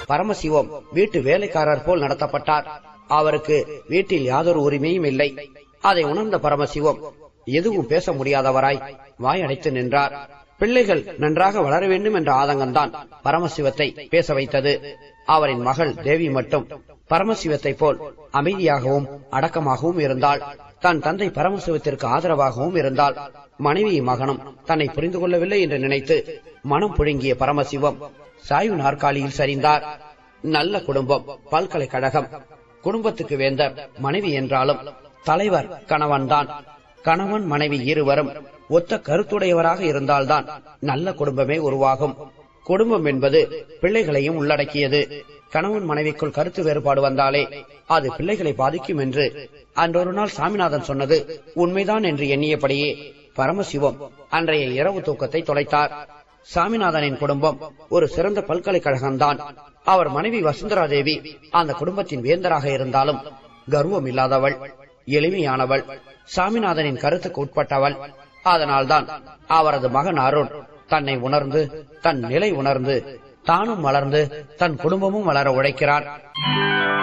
பரமசிவம் வீட்டு வேலைக்காரர் போல் நடத்தப்பட்டார் அவருக்கு வீட்டில் யாதொரு உரிமையும் இல்லை அதை உணர்ந்த பரமசிவம் எதுவும் பேச முடியாதவராய் வாயடைத்து நின்றார் பிள்ளைகள் நன்றாக வளர வேண்டும் என்ற ஆதங்கம்தான் பரமசிவத்தை பேச வைத்தது அவரின் மகள் தேவி மட்டும் பரமசிவத்தை போல் அமைதியாகவும் அடக்கமாகவும் இருந்தாள் தன் தந்தை பரமசிவத்திற்கு ஆதரவாகவும் இருந்தாள் மனைவி மகனும் தன்னை புரிந்து கொள்ளவில்லை என்று நினைத்து மனம் புழுங்கிய பரமசிவம் சாய்வு நாற்காலியில் சரிந்தார் நல்ல குடும்பம் பல்கலைக்கழகம் குடும்பத்துக்கு வேந்தர் மனைவி என்றாலும் தலைவர் கணவன்தான் கணவன் மனைவி இருவரும் ஒத்த கருத்துடையவராக இருந்தால்தான் நல்ல குடும்பமே உருவாகும் குடும்பம் என்பது பிள்ளைகளையும் உள்ளடக்கியது கணவன் மனைவிக்குள் கருத்து வேறுபாடு வந்தாலே அது பிள்ளைகளை பாதிக்கும் என்று அன்றொரு நாள் சாமிநாதன் சொன்னது உண்மைதான் என்று எண்ணியபடியே பரமசிவம் அன்றைய இரவு தூக்கத்தை தொலைத்தார் சாமிநாதனின் குடும்பம் ஒரு சிறந்த பல்கலைக்கழகம்தான் அவர் மனைவி வசுந்தரா தேவி அந்த குடும்பத்தின் வேந்தராக இருந்தாலும் கர்வம் இல்லாதவள் எளிமையானவள் சாமிநாதனின் கருத்துக்கு உட்பட்டவள் அதனால்தான் அவரது மகன் அருண் தன்னை உணர்ந்து தன் நிலை உணர்ந்து தானும் வளர்ந்து தன் குடும்பமும் வளர உழைக்கிறான்